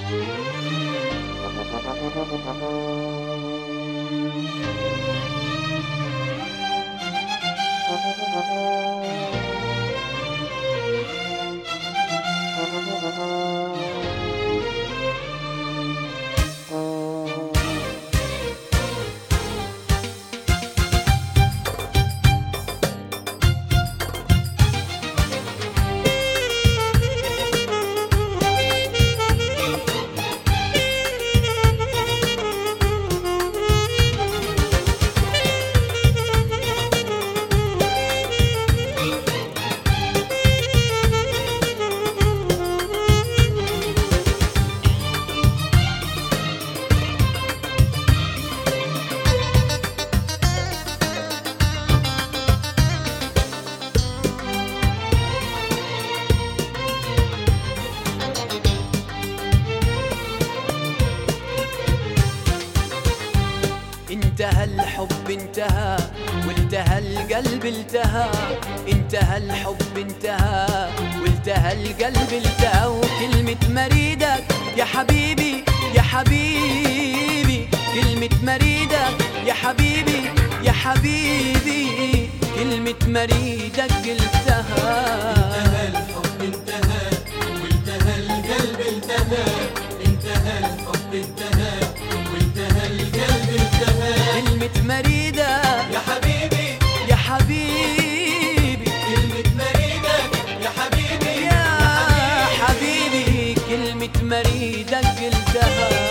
انتهى الحب انتهى والتهى القلب التهى انتهى الحب انتهى والتهى القلب التهى وكلمة مريدك يا حبيبي يا حبيبي كلمة مريدك يا حبيبي يا حبيبي كلمة مريدك قلتها انتهى الحب انتهى وانتهى القلب انتهى انتهى الحب انتهى وانتهى القلب انتهى كلمة مريدك يا حبيبي يا حبيبي كلمة مريدك يا حبيبي يا حبيبي كلمة مريدك قلتها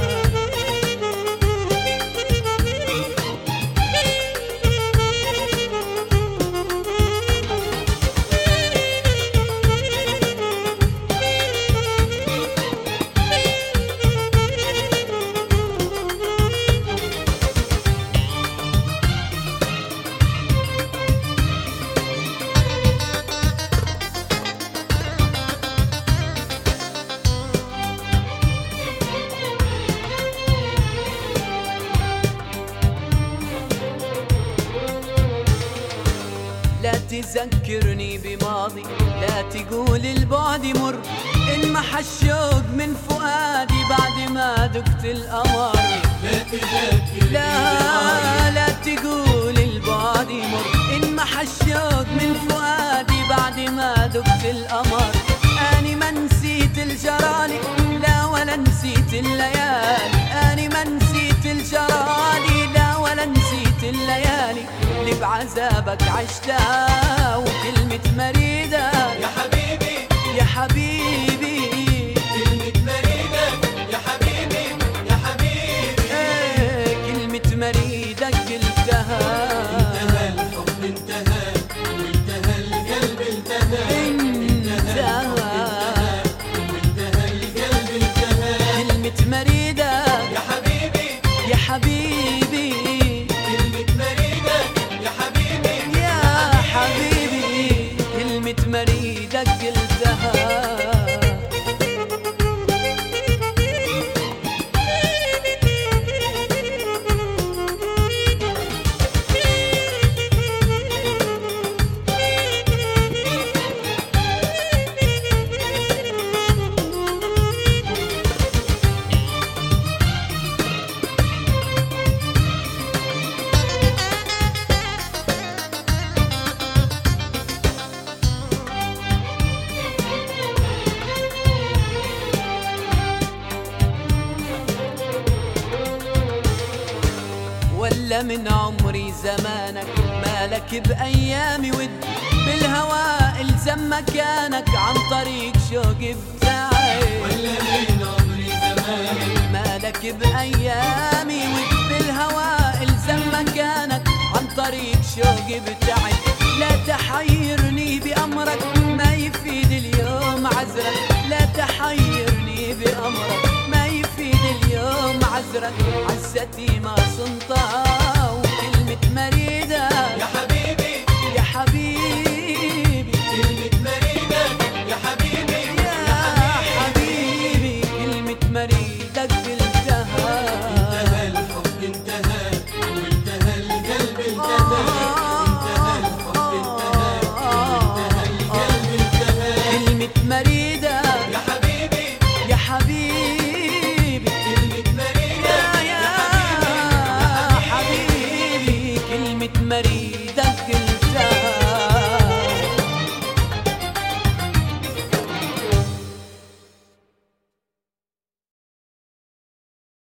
لا تذكرني بماضي لا تقول البعد مر إن محى الشوق من فؤادي بعد ما دقت القمر لا تذكر لا لا تقول البعد مر إن محى الشوق من فؤادي بعد ما دقت القمر أني ما نسيت الجرالي لا ولا نسيت الليالي أني ما نسيت الجرالي لا ولا نسيت الليالي اللي بعذابك عشتها وكلمة مريدة يا حبيبي يا حبيبي كلمة مريدك يا حبيبي يا حبيبي إيه كلمة مريدك قلتها انتهى الحب انتهى وانتهى القلب انتهى انتهى وانتهى القلب انتهى كلمة مريدة يا حبيبي يا حبيبي كلمة مريدك يا حبيبي يا حبيبي كلمة مريدك قلتها ولا من عمري زمانك مالك بأيامي ود بالهواء الزم مكانك عن طريق شوقي بتاعي ولا من عمري زمان مالك بأيامي ود بالهواء الزم مكانك عن طريق شوقي بتاعي لا تحيرني بأمرك ما يفيد اليوم عذرك لا تحيرني بأمرك ما يفيد اليوم عذرك عزتي ما صنتها